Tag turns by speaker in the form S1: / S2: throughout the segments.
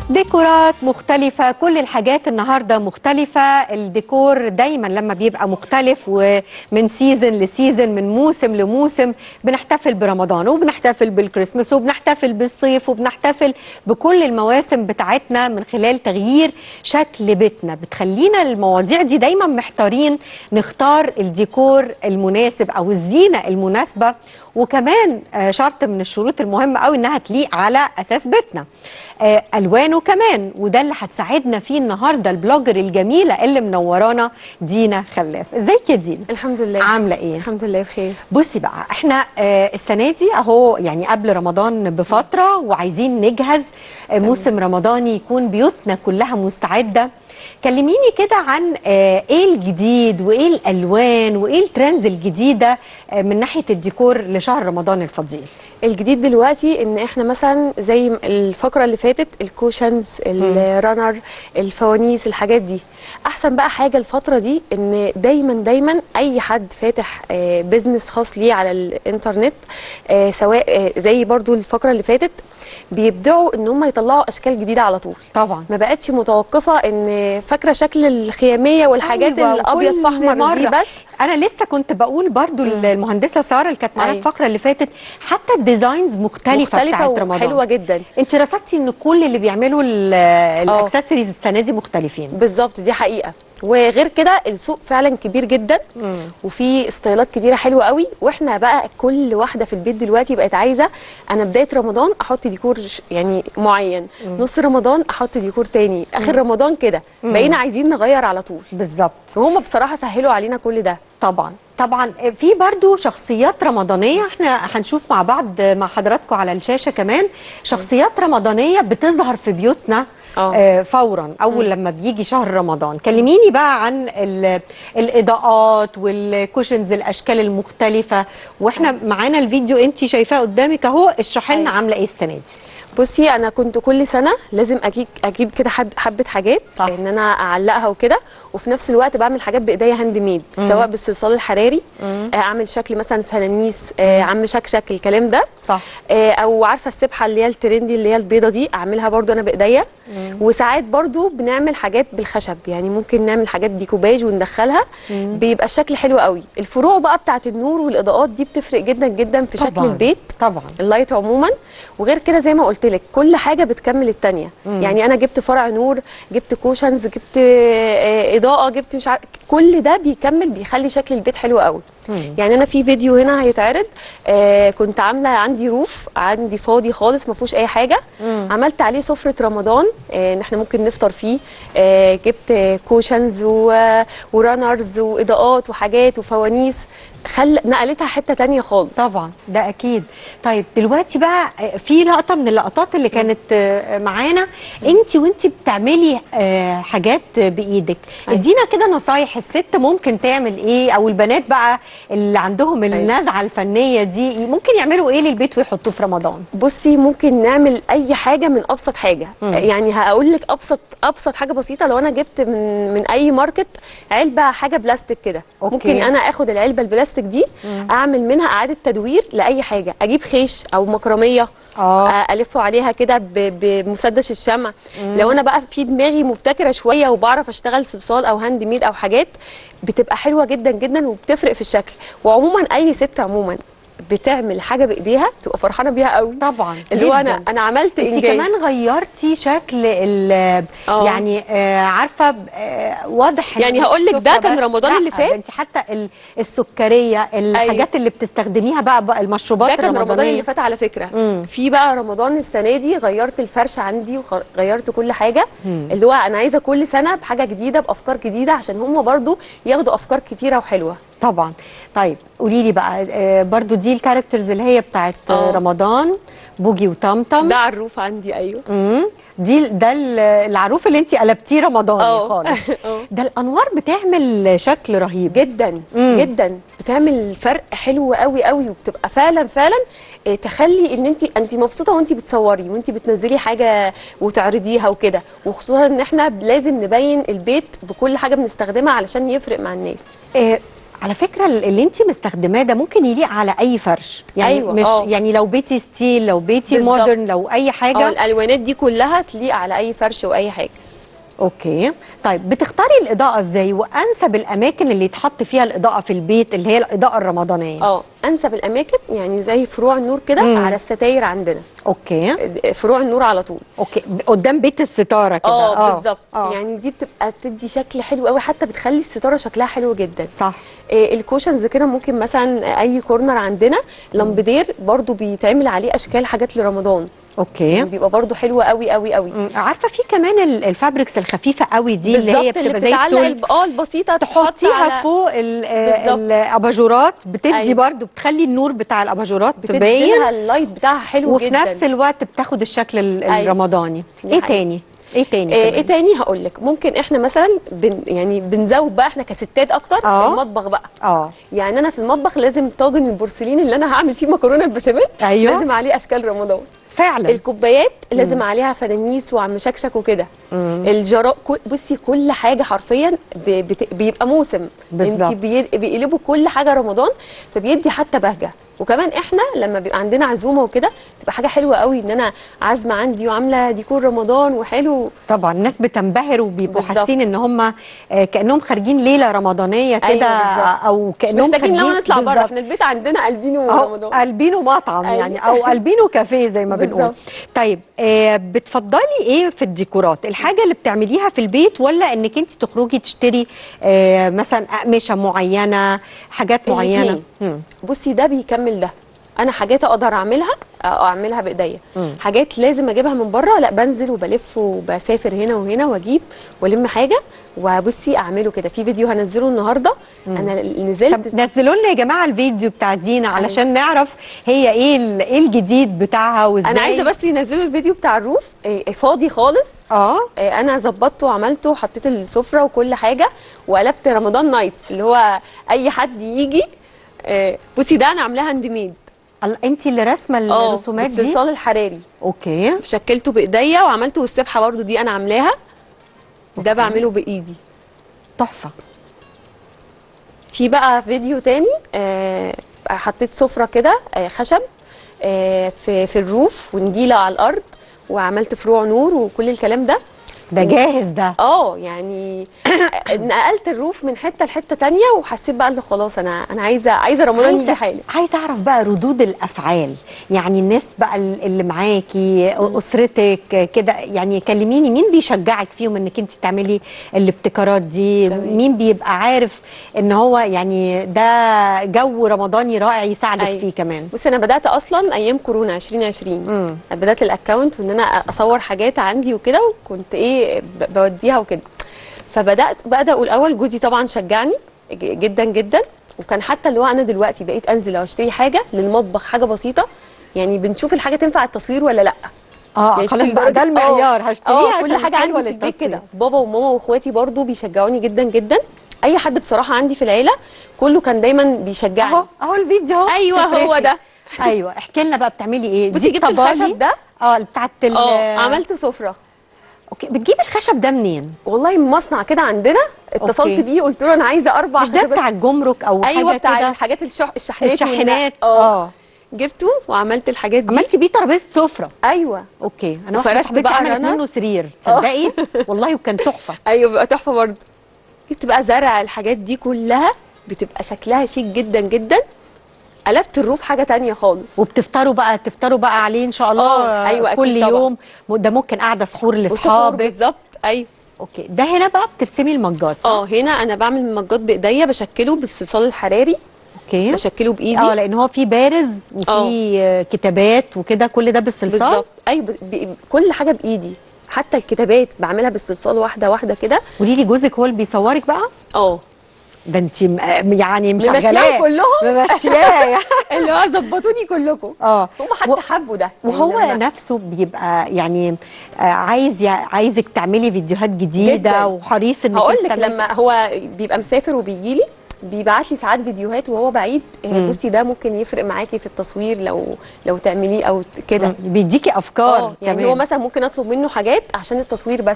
S1: ديكورات مختلفة كل الحاجات النهاردة مختلفة الديكور دايما لما بيبقى مختلف ومن سيزن لسيزن من موسم لموسم بنحتفل برمضان وبنحتفل بالكريسماس وبنحتفل بالصيف وبنحتفل بكل المواسم بتاعتنا من خلال تغيير شكل بيتنا بتخلينا المواضيع دي دايما محتارين نختار الديكور المناسب او الزينة المناسبة وكمان آه، شرط من الشروط المهمة قوي انها تليق على اساس بيتنا آه، الوانه كمان وده اللي هتساعدنا فيه النهارده البلوجر الجميله اللي منورانا دينا خلاف ازيك يا دينا
S2: الحمد لله
S1: عامله ايه
S2: الحمد لله بخير
S1: بصي بقى احنا آه، السنه دي اهو يعني قبل رمضان بفتره وعايزين نجهز آه، موسم رمضاني يكون بيوتنا كلها مستعده كلميني كده عن آه، ايه الجديد وايه الالوان وايه الترندز الجديده آه، من ناحيه الديكور لشهر رمضان الفضيل
S2: الجديد دلوقتي ان احنا مثلا زي م- الفقره اللي فاتت الكوشنز الرانر الفوانيس الحاجات دي احسن بقى حاجه الفتره دي ان دايما دايما اي حد فاتح آه، بيزنس خاص ليه على الانترنت آه، سواء آه، زي برضو الفقره اللي فاتت بيبدعوا ان هم يطلعوا اشكال جديده على طول
S1: طبعا
S2: ما بقتش متوقفه ان فاكره شكل الخياميه والحاجات
S1: أيوة،
S2: الابيض
S1: وكل
S2: في احمر دي
S1: مرة.
S2: بس
S1: انا لسه كنت بقول برضو المهندسه ساره اللي كانت معانا
S2: أيوة.
S1: الفقره اللي فاتت حتى الديزاينز مختلفه,
S2: مختلفه
S1: بتاعت رمضان
S2: وحلوه جدا
S1: انت رصدتي ان كل اللي بيعملوا ال- الاكسسوارز السنه دي مختلفين
S2: بالظبط دي حقيقه وغير كده السوق فعلا كبير جدا وفي ستايلات كتيره حلوه قوي واحنا بقى كل واحده في البيت دلوقتي بقت عايزه انا بدايه رمضان احط ديكور ش- يعني معين نص رمضان احط ديكور تاني اخر رمضان كده بقينا عايزين نغير على طول
S1: بالظبط
S2: وهم بصراحه سهلوا علينا كل ده
S1: طبعا طبعا في برضو شخصيات رمضانيه احنا هنشوف مع بعض مع حضراتكم على الشاشه كمان شخصيات رمضانيه بتظهر في بيوتنا
S2: آه.
S1: آه، فورا اول لما بيجي شهر رمضان كلميني بقى عن ال- الاضاءات والكوشنز الاشكال المختلفه واحنا معانا الفيديو انت شايفاه قدامك اهو اشرحي لنا
S2: أيوة.
S1: عامله ايه السنه دي
S2: بصي انا كنت كل سنه لازم اجيب اجيب كده حد حبه حاجات
S1: صح.
S2: ان انا اعلقها وكده وفي نفس الوقت بعمل حاجات بايديا هاند ميد سواء بالصلصال الحراري آه، اعمل شكل مثلا فنانيس آه، عم شكشك الكلام ده
S1: صح
S2: آه، او عارفه السبحه اللي هي الترندي اللي هي البيضه دي اعملها برضو انا بايديا وساعات برضو بنعمل حاجات بالخشب يعني ممكن نعمل حاجات ديكوباج وندخلها بيبقى الشكل حلو قوي الفروع بقى بتاعت النور والاضاءات دي بتفرق جدا جدا في شكل
S1: طبعاً.
S2: البيت
S1: طبعا
S2: اللايت عموما وغير كده زي ما قلت لك كل حاجه بتكمل التانيه يعني انا جبت فرع نور جبت كوشنز جبت آه، اضاءه جبت مش عارف كل ده بيكمل بيخلي شكل البيت حلو قوي يعني انا في فيديو هنا هيتعرض آه كنت عامله عندي روف عندي فاضي خالص ما فيهوش اي حاجه عملت عليه سفره رمضان آه ان احنا ممكن نفطر فيه آه جبت آه، كوشنز و- ورانرز واضاءات وحاجات وفوانيس خل نقلتها حته تانية خالص
S1: طبعا ده اكيد طيب دلوقتي بقى آه، في لقطه من اللقطات اللي كانت آه، معانا انت وانت بتعملي آه، حاجات بايدك
S2: أيوة.
S1: ادينا كده نصايح الست ممكن تعمل ايه او البنات بقى اللي عندهم النزعه الفنيه دي ممكن يعملوا ايه للبيت ويحطوه في رمضان
S2: بصي ممكن نعمل اي حاجه من ابسط حاجه يعني هقول لك ابسط ابسط حاجه بسيطه لو انا جبت من من اي ماركت علبه حاجه بلاستيك كده
S1: أوكي.
S2: ممكن انا اخد العلبه البلاستيك دي اعمل منها اعاده تدوير لاي حاجه اجيب خيش او مكرميه
S1: آه.
S2: آه، الفه عليها كده ب- بمسدس الشمع لو انا بقى في دماغي مبتكره شويه وبعرف اشتغل صلصال او هاند ميد او حاجات بتبقى حلوه جدا جدا وبتفرق في الشكل وعموما اي ست عموما بتعمل حاجه بايديها تبقى فرحانه بيها قوي
S1: طبعا
S2: اللي هو انا
S1: جداً.
S2: انا عملت
S1: انت
S2: انجاز
S1: كمان غيرتي شكل ال
S2: آه.
S1: يعني آه عارفه آه واضح إن
S2: يعني
S1: مش
S2: هقول لك ده
S1: سفرة
S2: كان
S1: بس،
S2: رمضان
S1: لا،
S2: اللي فات.
S1: ده انت حتى ال- السكريه الحاجات اللي بتستخدميها بقى, بقى المشروبات
S2: ده كان رمضان
S1: الرمضانية.
S2: اللي فات على فكره
S1: مم.
S2: في بقى رمضان السنه دي غيرت الفرش عندي وغيرت كل حاجه اللي هو انا عايزه كل سنه بحاجه جديده بافكار جديده عشان هم برضو ياخدوا افكار كتيره وحلوه
S1: طبعا طيب قولي لي بقى آه برضو دي الكاركترز اللي هي بتاعت آه.
S2: آه.
S1: رمضان بوجي وطمطم
S2: ده عروف عندي ايوه
S1: مم. دي ده ال- العروف اللي انت قلبتيه رمضاني
S2: اه.
S1: خالص
S2: اه.
S1: ده الانوار بتعمل شكل رهيب
S2: جدا
S1: مم.
S2: جدا بتعمل فرق حلو قوي قوي وبتبقى فعلا فعلا آه، تخلي ان انت انت مبسوطه وانت بتصوري وانت بتنزلي حاجه وتعرضيها وكده وخصوصا ان احنا لازم نبين البيت بكل حاجه بنستخدمها علشان يفرق مع الناس
S1: آه، على فكره اللي انت مستخدماه ده ممكن يليق على اي فرش يعني
S2: أيوة،
S1: مش
S2: آه.
S1: يعني لو بيتي ستيل لو بيتي
S2: بالظبط.
S1: مودرن لو اي
S2: اه
S1: حاجه
S2: الالوانات دي كلها تليق على اي فرش واي حاجه
S1: اوكي طيب بتختاري الاضاءه ازاي وانسب الاماكن اللي يتحط فيها الاضاءه في البيت اللي هي الاضاءه الرمضانيه
S2: اه انسب الاماكن يعني زي فروع النور كده
S1: مم.
S2: على الستاير عندنا
S1: اوكي
S2: فروع النور على طول
S1: اوكي ب- قدام بيت الستاره كده
S2: اه بالظبط
S1: آه.
S2: يعني دي بتبقى تدي شكل حلو قوي حتى بتخلي الستاره شكلها حلو جدا
S1: صح
S2: آه، الكوشنز كده ممكن مثلا اي كورنر عندنا لمبدير برضو بيتعمل عليه اشكال حاجات لرمضان
S1: اوكي
S2: يعني بيبقى برضو حلو قوي قوي قوي
S1: مم، عارفه في كمان ال- الفابريكس الخفيفه قوي دي اللي هي
S2: بالظبط اللي
S1: بتبقى زي
S2: بتتعلق
S1: التول
S2: الب- اه البسيطه تحط
S1: تحطيها
S2: على
S1: فوق ال-
S2: بالظبط.
S1: الاباجورات بتدي
S2: أيوة.
S1: برضو بتخلي النور بتاع الاباجورات
S2: بتدي
S1: تبين
S2: لها اللايت بتاعها حلو
S1: وفي
S2: جدا
S1: نفس الوقت بتاخد الشكل ال-
S2: أيوة.
S1: الرمضاني
S2: دي
S1: ايه
S2: حقيقة.
S1: تاني ايه تاني
S2: آه،
S1: كمان؟
S2: ايه تاني هقول لك ممكن احنا مثلا بن يعني بنزود بقى احنا كستات اكتر
S1: آه.
S2: المطبخ بقى
S1: اه
S2: يعني انا في المطبخ لازم طاجن البورسلين اللي انا هعمل فيه مكرونه البشاميل
S1: أيوة.
S2: لازم عليه اشكال رمضان
S1: فعلا
S2: الكوبايات لازم عليها فنانيس وعم شكشك وكده الجراء كل بصي كل حاجه حرفيا ب- بت- بيبقى موسم
S1: بالظبط.
S2: انت بي- بيقلبوا كل حاجه رمضان فبيدي حتى بهجه وكمان احنا لما بيبقى عندنا عزومه وكده تبقى حاجه حلوه قوي ان انا عازمه عندي وعامله ديكور رمضان وحلو
S1: طبعا الناس بتنبهر وبيبقوا
S2: بالظبط.
S1: حاسين ان هم آه، كانهم خارجين ليله رمضانيه كده
S2: أيوة بالظبط.
S1: او
S2: مش
S1: كانهم
S2: محتاجين لو
S1: خارجين
S2: نطلع بره
S1: بالظبط.
S2: احنا البيت عندنا قلبينه
S1: اهو
S2: رمضان
S1: قلبينه مطعم
S2: أيوة.
S1: يعني او قلبينه كافيه زي ما بنقول
S2: بالظبط.
S1: طيب آه بتفضلي ايه في الديكورات الحاجه اللي بتعمليها في البيت ولا انك انت تخرجي تشتري آه مثلا اقمشه معينه حاجات معينه
S2: الاتنين.
S1: مم.
S2: بصي ده بيكمل ده انا حاجات اقدر اعملها أو اعملها بايديا
S1: مم.
S2: حاجات لازم اجيبها من بره لا بنزل وبلف وبسافر هنا وهنا واجيب والم حاجه وبصي اعمله كده في فيديو هنزله النهارده انا نزلت
S1: طب نزلوا لنا يا جماعه الفيديو بتاع دينا علشان نعرف هي ايه ال- ايه الجديد بتاعها وازاي
S2: انا عايزه بس ينزلوا الفيديو بتاع الروف إيه، فاضي خالص
S1: اه
S2: إيه، انا ظبطته وعملته وحطيت السفره وكل حاجه وقلبت رمضان نايتس اللي هو اي حد يجي إيه، بصي ده انا عاملاها هاند ميد
S1: انت اللي راسمه
S2: اه
S1: الرسومات دي
S2: بالصلصال الحراري
S1: اوكي
S2: شكلته بايديا وعملته والسبحه برضو دي انا عاملاها ده
S1: أوكي.
S2: بعمله بايدي
S1: تحفه
S2: في بقى فيديو تاني آه حطيت سفره كده آه خشب آه في في الروف ونجيله على الارض وعملت فروع نور وكل الكلام ده
S1: ده جاهز ده
S2: اه يعني نقلت الروف من حته لحته تانية وحسيت بقى اللي خلاص انا انا عايزه عايزه رمضان يجي حالا
S1: عايزه اعرف بقى ردود الافعال يعني الناس بقى اللي معاكي اسرتك كده يعني كلميني مين بيشجعك فيهم انك انت تعملي الابتكارات دي
S2: تمام.
S1: مين بيبقى عارف ان هو يعني ده جو رمضاني رائع يساعدك
S2: أيوة.
S1: فيه كمان
S2: بصي انا بدات اصلا ايام كورونا 2020
S1: مم.
S2: بدات الاكونت وان انا اصور حاجات عندي وكده وكنت ايه ب- بوديها وكده فبدات بداوا الاول جوزي طبعا شجعني ج- جدا جدا وكان حتى اللي هو انا دلوقتي بقيت انزل او اشتري حاجه للمطبخ حاجه بسيطه يعني بنشوف الحاجه تنفع التصوير ولا لا
S1: اه
S2: يعني
S1: خلاص
S2: شوفي
S1: بقى ده
S2: درجة-
S1: المعيار
S2: آه،
S1: هشتريها
S2: اه كل
S1: عشان
S2: حاجه
S1: حلوة
S2: عندي في البيت
S1: للتصوير.
S2: كده بابا وماما واخواتي برضو بيشجعوني جدا جدا اي حد بصراحه عندي في العيله كله كان دايما بيشجعني
S1: اهو اهو الفيديو اهو
S2: أيوة، هو
S1: تفرشي.
S2: ده.
S1: ايوه احكي لنا بقى بتعملي ايه
S2: بصي
S1: دي
S2: جبت
S1: طبالي؟
S2: الخشب ده
S1: اه بتاعت ال-
S2: اه عملت سفره
S1: اوكي بتجيبي الخشب ده منين
S2: والله من مصنع كده عندنا اتصلت
S1: أوكي.
S2: بيه قلت له انا عايزه اربع
S1: مش ده
S2: خشبات
S1: بتاع الجمرك او
S2: ايوه
S1: حاجه
S2: بتاع
S1: كده
S2: الحاجات الشح... الشحنات
S1: الشاحنات
S2: والنق- اه
S1: اه
S2: جبته وعملت الحاجات دي
S1: عملتي بيه ترابيزه سفره
S2: ايوه
S1: اوكي انا واحده
S2: وفرشت
S1: صاحبتي
S2: بقى
S1: عملت
S2: رنا.
S1: منه سرير
S2: آه.
S1: تصدقي والله وكان تحفه
S2: ايوه بقى تحفه برضه جبت بقى زرع الحاجات دي كلها بتبقى شكلها شيك جدا جدا قلبت الروف حاجه تانية خالص
S1: وبتفطروا بقى تفطروا بقى عليه ان شاء الله
S2: آه، أيوة، أكيد
S1: كل
S2: طبعاً.
S1: يوم ده ممكن قاعده سحور
S2: وسحور
S1: لاصحابك
S2: بالظبط ايوه
S1: اوكي ده هنا بقى بترسمي المجات صح؟
S2: اه هنا انا بعمل مجات بايديا بشكله بالصلصال الحراري
S1: اوكي
S2: بشكله بايدي
S1: اه لان هو في بارز وفي آه، كتابات وكده كل ده بالصلصال
S2: بالظبط ايوه ب... ب... كل حاجه بايدي حتى الكتابات بعملها بالصلصال واحده واحده كده
S1: قولي لي جوزك هو اللي بيصورك بقى
S2: اه
S1: ده انت م- يعني
S2: ممشياهم
S1: مشغلاه
S2: كلهم
S1: ممشياه
S2: اللي هو ظبطوني كلكم
S1: اه
S2: هم حتى
S1: و-
S2: حبوا ده
S1: وهو
S2: يعني لما-
S1: نفسه بيبقى يعني آه، عايز يع- عايزك تعملي فيديوهات جديده
S2: جداً.
S1: وحريص انك
S2: هقول
S1: انت
S2: لك
S1: تعملي-
S2: لما هو بيبقى مسافر وبيجي لي بيبعت لي ساعات فيديوهات وهو بعيد آه،
S1: مم.
S2: بصي ده ممكن يفرق معاكي في التصوير لو لو تعمليه او ت- كده
S1: مم، بيديكي افكار
S2: اه يعني
S1: كمان
S2: هو مثلا ممكن اطلب منه حاجات عشان التصوير بس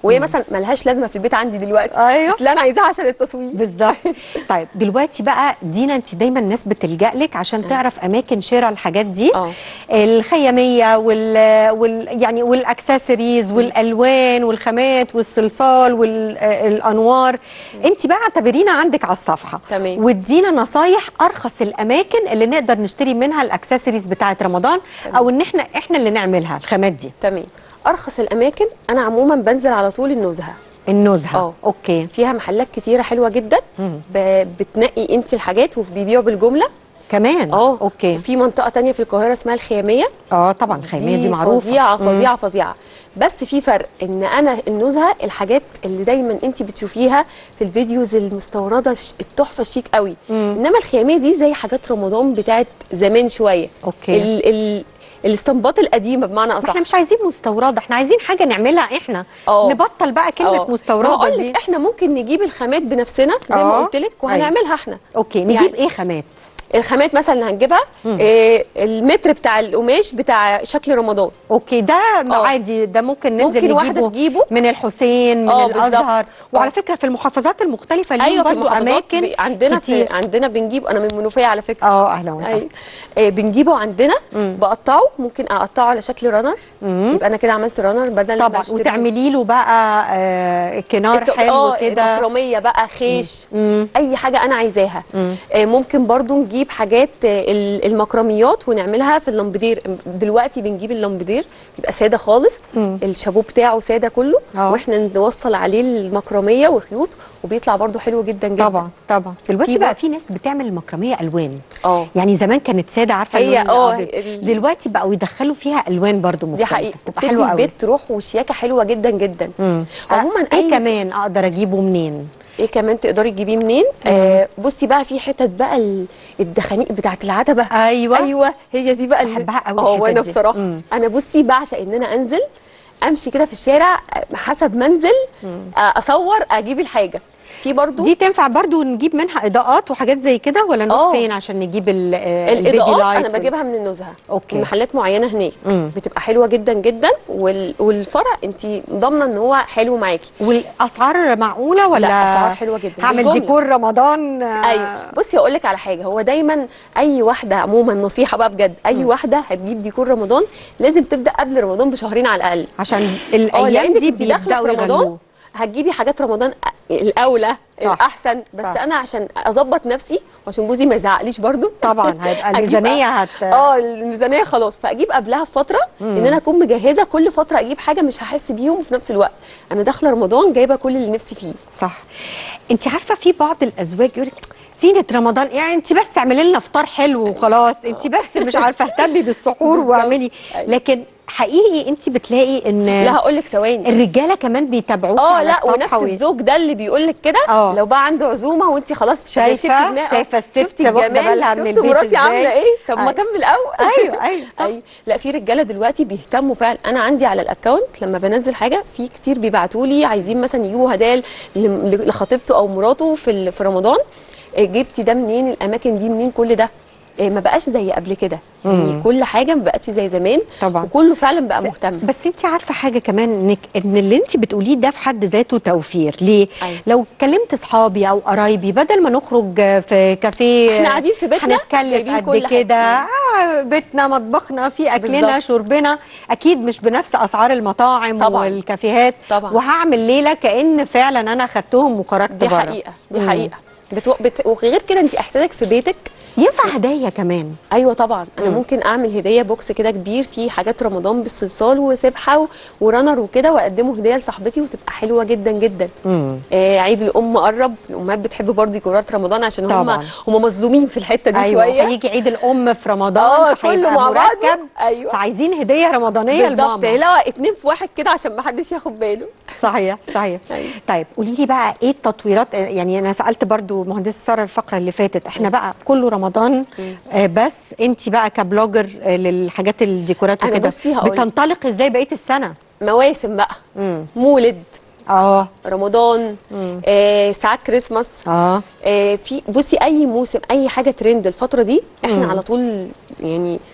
S2: وهي مثلا ملهاش لازمه في البيت عندي دلوقتي
S1: أيوه.
S2: بس لا انا عايزاها عشان التصوير
S1: بالظبط طيب دلوقتي بقى دينا انت دايما الناس بتلجا لك عشان تعرف اماكن شراء الحاجات دي
S2: اه.
S1: الخياميه وال, وال... يعني والاكسسوارز والالوان والخامات والصلصال والانوار انت بقى اعتبرينا عندك على الصفحه
S2: تمام.
S1: وادينا نصايح ارخص الاماكن اللي نقدر نشتري منها الاكسسوارز بتاعه رمضان
S2: تمام.
S1: او ان احنا احنا اللي نعملها الخامات دي
S2: تمام ارخص الاماكن انا عموما بنزل على طول النزهه
S1: النزهه
S2: اه.
S1: اوكي
S2: فيها محلات كتيره حلوه جدا ب- بتنقي انت الحاجات وبيبيعوا بالجمله
S1: كمان
S2: اه
S1: اوكي
S2: في منطقه تانية في القاهره اسمها الخياميه
S1: اه طبعا الخياميه دي معروفه
S2: فظيعه
S1: مم.
S2: فظيعه فظيعه بس في فرق ان انا النزهه الحاجات اللي دايما انت بتشوفيها في الفيديوز المستورده الش- التحفه الشيك قوي انما الخياميه دي زي حاجات رمضان بتاعت زمان شويه
S1: أوكي.
S2: ال ال الاستنباط القديمه بمعنى
S1: ما
S2: اصح
S1: احنا مش عايزين مستورده احنا عايزين حاجه نعملها احنا
S2: اه.
S1: نبطل بقى كلمه
S2: اه.
S1: مستورده
S2: بقول
S1: دي
S2: لك احنا ممكن نجيب الخامات بنفسنا زي
S1: اه.
S2: ما قلت لك وهنعملها احنا
S1: اوكي نجيب
S2: يعني
S1: ايه خامات
S2: الخامات مثلا اللي هنجيبها إيه المتر بتاع القماش بتاع شكل رمضان
S1: اوكي ده
S2: اه.
S1: عادي ده ممكن ننزل
S2: ممكن واحدة
S1: نجيبه
S2: تجيبه.
S1: من الحسين من
S2: اه، بالظبط.
S1: الازهر وعلى
S2: اه.
S1: فكره في المحافظات المختلفه ليهم
S2: ايوه في
S1: برضو
S2: المحافظات
S1: اماكن
S2: بي- عندنا
S1: كتير.
S2: في عندنا بنجيب انا من المنوفيه على فكره
S1: اه اهلا وسهلا
S2: ايوه آه بنجيبه عندنا بقطعه ممكن اقطعه على شكل رانر يبقى انا كده عملت رانر بدل ما
S1: طبعا
S2: اشتري
S1: وتعملي له بقى آه كنار
S2: الت-
S1: حلو
S2: اه
S1: كده
S2: مكرميه بقى خيش
S1: مم.
S2: اي حاجه انا عايزاها آه ممكن برضو نجيب حاجات آه ال- المكرميات ونعملها في اللمبدير دلوقتي بنجيب اللمبدير بيبقى ساده خالص الشابو بتاعه ساده كله
S1: اه.
S2: واحنا نوصل عليه المكرميه وخيوط وبيطلع برضو حلو جدا جدا
S1: طبعا طبعا دلوقتي
S2: في
S1: بقى
S2: بقى-
S1: في ناس بتعمل المكرميه الوان
S2: اه
S1: يعني زمان كانت ساده عارفه
S2: هي
S1: اللون
S2: اه
S1: الأبيض.
S2: ال-
S1: دلوقتي بقوا يدخلوا فيها الوان برضو مختلفه
S2: دي حقيقه
S1: بتبقى
S2: بتدي
S1: حلوه قوي
S2: البيت روح وشياكه حلوه جدا جدا
S1: مم.
S2: عموما
S1: ايه
S2: اي
S1: كمان اقدر اجيبه منين
S2: ايه كمان تقدري تجيبيه منين آه بصي بقى في حتت بقى ال- الدخانيق بتاعت العتبه
S1: ايوه
S2: ايوه هي دي بقى اللي-
S1: بحبها قوي
S2: اه
S1: الحتت
S2: وانا
S1: دي.
S2: بصراحه
S1: مم.
S2: انا بصي بعشق ان انا انزل امشي كده في الشارع آه، حسب منزل آه اصور اجيب الحاجه في برضو
S1: دي تنفع برضو نجيب منها اضاءات وحاجات زي كده ولا نروح
S2: اه.
S1: فين عشان نجيب ال- آه، البيبي
S2: الاضاءات
S1: لايت
S2: انا بجيبها من النزهه
S1: اوكي.
S2: من محلات معينه هناك
S1: مم.
S2: بتبقى حلوه جدا جدا وال... والفرع انت ضامنه ان هو حلو معاكي
S1: والاسعار معقوله ولا
S2: لا، أسعار حلوة جدا.
S1: هعمل
S2: بالجملة.
S1: ديكور رمضان آه،
S2: ايوه بصي اقول لك على حاجه هو دايما اي واحده عموما نصيحه بقى بجد اي واحده هتجيب ديكور رمضان لازم تبدا قبل رمضان بشهرين على الاقل
S1: عشان
S2: اه
S1: الايام
S2: لانك
S1: دي
S2: انت داخله في
S1: بيبداوا
S2: رمضان
S1: يغلوه
S2: هتجيبي حاجات رمضان أ- الاولى
S1: صح.
S2: الاحسن بس
S1: صح.
S2: انا عشان اظبط نفسي وعشان جوزي ما يزعقليش برضو
S1: طبعا هيبقى
S2: أجيب-
S1: الميزانيه هت
S2: اه الميزانيه خلاص فاجيب قبلها بفتره ان انا اكون مجهزه كل فتره اجيب حاجه مش هحس بيهم وفي نفس الوقت انا داخله رمضان جايبه كل اللي نفسي فيه
S1: صح انت عارفه في بعض الازواج يقول لك زينه رمضان يعني انت بس اعملي لنا فطار حلو وخلاص انت بس مش عارفه اهتمي بالسحور
S2: بالظبط.
S1: واعملي
S2: أيوة.
S1: لكن حقيقي انت بتلاقي ان
S2: لا هقول لك ثواني
S1: الرجاله كمان بيتابعوك
S2: اه
S1: على
S2: لا
S1: الصفحة
S2: ونفس
S1: وي-
S2: الزوج ده اللي بيقول لك كده
S1: اه.
S2: لو بقى عنده عزومه وانت خلاص
S1: شايفة-
S2: شفتي دماغ-
S1: شايفة الست
S2: شفتي
S1: واخدة
S2: الجمال
S1: بالها من
S2: شفتي
S1: البيت
S2: مراتي
S1: ازاي.
S2: عامله ايه طب ما
S1: أيوة.
S2: اكمل اول
S1: ايوه ايوه صح.
S2: ايوه لا في رجاله دلوقتي بيهتموا فعلا انا عندي على الاكونت لما بنزل حاجه في كتير بيبعتوا لي عايزين مثلا يجيبوا هدايا ل- لخطيبته او مراته في ال- في رمضان إيه جبتي ده منين الاماكن دي منين كل ده إيه ما بقاش زي قبل كده يعني كل حاجه ما بقتش زي زمان
S1: طبعا.
S2: وكله فعلا بقى مهتم
S1: بس انت عارفه حاجه كمان انك ان اللي انت بتقوليه ده في حد ذاته توفير ليه
S2: أيوة.
S1: لو كلمت اصحابي او قرايبي بدل ما نخرج في كافيه
S2: احنا قاعدين في بيتنا
S1: هنتكلف
S2: جايبين
S1: قد
S2: كل حاجة.
S1: كده آه بيتنا مطبخنا في اكلنا
S2: بالظبط.
S1: شربنا اكيد مش بنفس اسعار المطاعم
S2: طبعاً.
S1: والكافيهات
S2: طبعاً.
S1: وهعمل ليله كان فعلا انا خدتهم وخرجت
S2: دي
S1: بره.
S2: حقيقه دي
S1: مم.
S2: حقيقه بتو... بت... وغير كده انت احساسك في بيتك
S1: ينفع هدايا كمان
S2: ايوه طبعا انا
S1: مم.
S2: ممكن اعمل هديه بوكس كده كبير فيه حاجات رمضان بالصلصال وسبحه و... ورنر وكده واقدمه هديه لصاحبتي وتبقى حلوه جدا جدا
S1: مم.
S2: آه عيد الام قرب الامهات بتحب برضه ديكورات رمضان عشان هم
S1: طبعاً.
S2: هم مظلومين في الحته دي
S1: ايوه
S2: شويه
S1: هيجي عيد الام في رمضان
S2: اه
S1: فهيبقى
S2: كله مع بعض
S1: مركب
S2: ايوه
S1: فعايزين هديه رمضانيه
S2: بالظبط
S1: لماما
S2: لا اتنين في واحد كده عشان ما حدش ياخد باله
S1: صحيح صحيح
S2: أيوة.
S1: طيب قولي لي بقى ايه التطويرات يعني انا سالت برضو مهندسه ساره الفقره اللي فاتت احنا بقى كله رمضان آه بس انت بقى كبلوجر آه للحاجات الديكورات
S2: أنا
S1: وكده
S2: بصي هقولك.
S1: بتنطلق ازاي بقيه السنه
S2: مواسم بقى
S1: امم
S2: مولد
S1: اه
S2: رمضان آه ساعات كريسماس
S1: اه
S2: آه في بصي اي موسم اي حاجه ترند الفتره دي احنا على طول يعني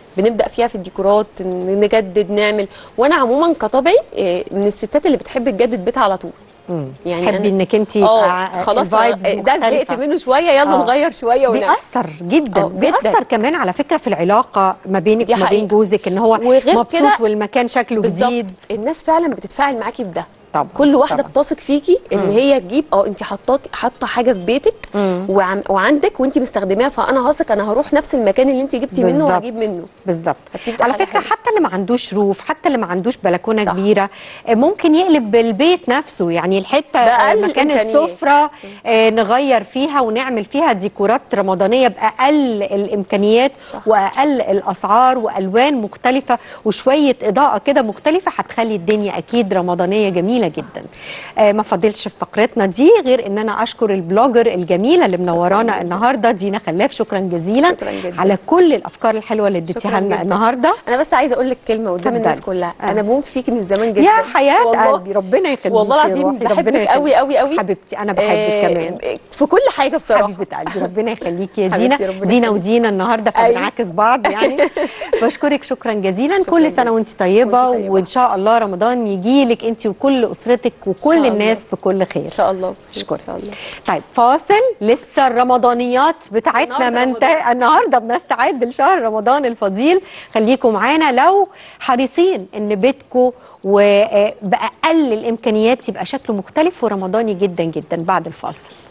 S2: بنبدا فيها في الديكورات ن- نجدد نعمل وانا عموما كطبعي آه، من الستات اللي بتحب تجدد بيتها على طول
S1: يعني
S2: يعني
S1: تحبي
S2: أنا-
S1: انك انت
S2: اه خلاص آه، ده زهقت منه شويه يلا
S1: آه.
S2: نغير شويه ونعمل
S1: بيأثر جدا
S2: آه، جداً.
S1: بيأثر كمان على فكرة في العلاقة ما بينك
S2: دي
S1: وما بين
S2: حقيقة.
S1: جوزك ان هو
S2: وغير
S1: مبسوط
S2: كده
S1: والمكان شكله
S2: بالظبط
S1: جديد
S2: الناس فعلا بتتفاعل معاكي في ده
S1: طبعاً،
S2: كل واحده
S1: طبعاً.
S2: بتثق فيكي ان هي تجيب اه انت حاطاك حاطه حاجه في بيتك وعم وعندك وانت مستخدماها فانا هثق انا هروح نفس المكان اللي انت جبتي منه
S1: بالظبط.
S2: وهجيب منه
S1: بالظبط
S2: فبتبدأ
S1: على
S2: حاجة
S1: فكره
S2: حلوة.
S1: حتى اللي ما عندوش روف حتى اللي ما عندوش بلكونه
S2: صح.
S1: كبيره آه، ممكن يقلب بالبيت نفسه يعني الحته آه،
S2: بأقل
S1: مكان
S2: الإمكانيات.
S1: السفره آه، نغير فيها ونعمل فيها ديكورات رمضانيه باقل الامكانيات
S2: صح.
S1: واقل الاسعار والوان مختلفه وشويه اضاءه كده مختلفه هتخلي الدنيا اكيد رمضانيه جميله جدا آه، ما فاضلش في فقرتنا دي غير ان انا اشكر البلوجر الجميله اللي منورانا
S2: جداً.
S1: النهارده دينا خلاف شكرا جزيلا
S2: شكراً جداً.
S1: على كل الافكار الحلوه اللي اديتيها
S2: شكراً
S1: لنا
S2: جداً.
S1: النهارده
S2: انا بس عايزه اقول لك كلمه قدام
S1: اتفضلي.
S2: الناس كلها
S1: آه.
S2: انا بموت فيكي من زمان جدا
S1: يا حياه
S2: والله.
S1: قلبي ربنا يخليكي
S2: والله
S1: يا
S2: العظيم
S1: روحي، ربنا
S2: بحبك قوي
S1: يخليكي.
S2: قوي قوي
S1: حبيبتي انا بحبك
S2: آه،
S1: كمان
S2: في كل حاجه بصراحه
S1: حبيبه قلبي ربنا يخليكي يا
S2: حبيبتي،
S1: دينا
S2: ربنا
S1: دينا
S2: يخليكي.
S1: ودينا النهارده
S2: أيوة.
S1: فبنعاكس بعض يعني بشكرك شكرا جزيلا
S2: شكراً
S1: كل سنه
S2: جداً.
S1: وانت طيبه
S2: وأنتي طيبة.
S1: وان شاء الله رمضان يجي لك انت وكل اسرتك وكل
S2: الله.
S1: الناس بكل خير
S2: ان شاء الله
S1: أشكرك.
S2: ان شاء الله
S1: طيب فاصل لسه الرمضانيات بتاعتنا
S2: النهاردة
S1: ما انتهى النهارده بنستعد لشهر رمضان الفضيل خليكم معانا لو حريصين ان بيتكم وباقل الامكانيات يبقى شكله مختلف ورمضاني جدا جدا بعد الفاصل